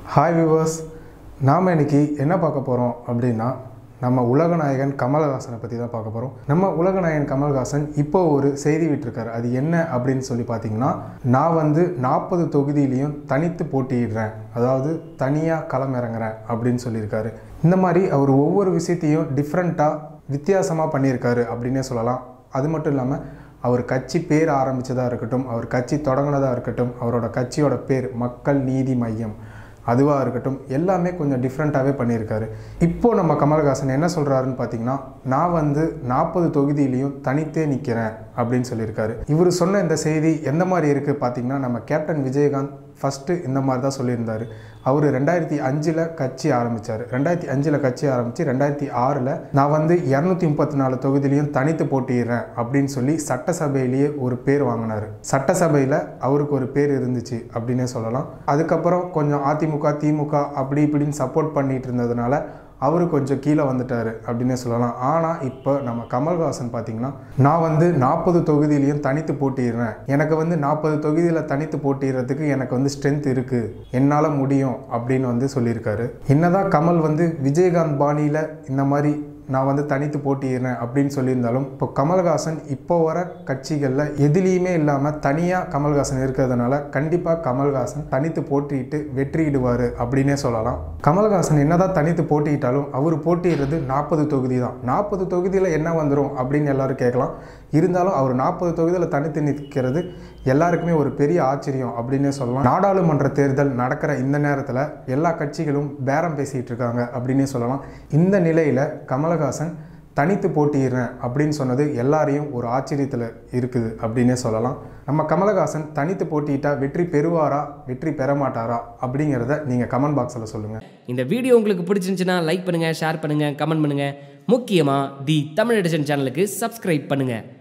hi viewers நாம் இன்னைக்கு என்ன பார்க்க போகிறோம் அப்படின்னா நம்ம உலகநாயகன் கமலஹாசனை பற்றி தான் பார்க்க போகிறோம் நம்ம உலகநாயகன் கமல்ஹாசன் இப்போ ஒரு செய்தி விட்டிருக்காரு அது என்ன அப்படின்னு சொல்லி பார்த்தீங்கன்னா நான் வந்து நாற்பது தொகுதியிலையும் தனித்து போட்டியிடுறேன் அதாவது தனியாக களம் இறங்குறேன் அப்படின்னு சொல்லியிருக்காரு இந்த மாதிரி அவர் ஒவ்வொரு விஷயத்தையும் டிஃப்ரெண்ட்டாக வித்தியாசமாக பண்ணியிருக்காரு அப்படின்னே சொல்லலாம் அது மட்டும் இல்லாமல் அவர் கட்சி பேர் ஆரம்பித்ததாக இருக்கட்டும் அவர் கட்சி தொடங்கினதாக இருக்கட்டும் அவரோட கட்சியோட பேர் மக்கள் நீதி மையம் அதுவாக இருக்கட்டும் எல்லாமே கொஞ்சம் டிஃப்ரெண்ட்டாகவே பண்ணியிருக்காரு இப்போது நம்ம கமல்ஹாசன் என்ன சொல்கிறாருன்னு பார்த்தீங்கன்னா நான் வந்து நாற்பது தொகுதியிலையும் தனித்தே நிற்கிறேன் அப்படின்னு சொல்லியிருக்காரு இவர் சொன்ன இந்த செய்தி எந்த மாதிரி இருக்குது பார்த்தீங்கன்னா நம்ம கேப்டன் விஜயகாந்த் ஃபஸ்ட்டு இந்த மாதிரி தான் சொல்லியிருந்தார் அவர் ரெண்டாயிரத்தி அஞ்சில் கட்சி ஆரம்பித்தார் ரெண்டாயிரத்தி அஞ்சில் கட்சி ஆரம்பித்து ரெண்டாயிரத்தி ஆறில் நான் வந்து இரநூத்தி முப்பத்தி நாலு தொகுதியிலையும் தனித்து போட்டிடுறேன் அப்படின்னு சொல்லி சட்டசபையிலேயே ஒரு பேர் வாங்கினார் சட்டசபையில் அவருக்கு ஒரு பேர் இருந்துச்சு அப்படின்னே சொல்லலாம் அதுக்கப்புறம் கொஞ்சம் அதிமுக திமுக அப்படி இப்படின்னு சப்போர்ட் பண்ணிட்டு இருந்ததுனால அவரு கொஞ்சம் கீழே வந்துட்டார் அப்படின்னே சொல்லலாம் ஆனால் இப்போ நம்ம கமல்ஹாசன் பார்த்தீங்கன்னா நான் வந்து நாற்பது தொகுதியிலையும் தனித்து போட்டிடுறேன் எனக்கு வந்து நாற்பது தொகுதியில் தனித்து போட்டிடுறதுக்கு எனக்கு வந்து ஸ்ட்ரென்த் இருக்குது என்னால் முடியும் அப்படின்னு வந்து சொல்லியிருக்காரு என்னதான் கமல் வந்து விஜயகாந்த் பாணியில் இந்த மாதிரி நான் வந்து தனித்து போட்டியிடுறேன் அப்படின்னு சொல்லியிருந்தாலும் இப்போ கமல்ஹாசன் இப்போ வர கட்சிகளில் எதுலேயுமே இல்லாமல் தனியாக கமல்ஹாசன் இருக்கிறதுனால கண்டிப்பாக கமல்ஹாசன் தனித்து போட்டியிட்டு வெற்றியிடுவார் அப்படின்னே சொல்லலாம் கமல்ஹாசன் என்னதான் தனித்து போட்டியிட்டாலும் அவர் போட்டியிடுறது நாற்பது தொகுதி தான் நாற்பது தொகுதியில் என்ன வந்துடும் அப்படின்னு எல்லாரும் கேட்கலாம் இருந்தாலும் அவர் நாற்பது தொகுதியில் தனித்து நிற்கிறது எல்லாருக்குமே ஒரு பெரிய ஆச்சரியம் அப்படின்னே சொல்லலாம் நாடாளுமன்ற தேர்தல் நடக்கிற இந்த நேரத்தில் எல்லா கட்சிகளும் பேரம் பேசிகிட்டு இருக்காங்க அப்படின்னே சொல்லலாம் இந்த நிலையில் கமலஹாசன் தனித்து போட்டியிடுறேன் அப்படின்னு சொன்னது எல்லாரையும் ஒரு ஆச்சரியத்தில் இருக்குது அப்படின்னே சொல்லலாம் நம்ம கமலஹாசன் தனித்து போட்டியிட்டா வெற்றி பெறுவாரா வெற்றி பெற மாட்டாரா அப்படிங்கிறத நீங்கள் கமெண்ட் பாக்ஸில் சொல்லுங்கள் இந்த வீடியோ உங்களுக்கு பிடிச்சிருந்துச்சுன்னா லைக் பண்ணுங்கள் ஷேர் பண்ணுங்கள் கமெண்ட் பண்ணுங்கள் முக்கியமாக தி தமிழ் எடிஷன் சேனலுக்கு சப்ஸ்கிரைப் பண்ணுங்கள்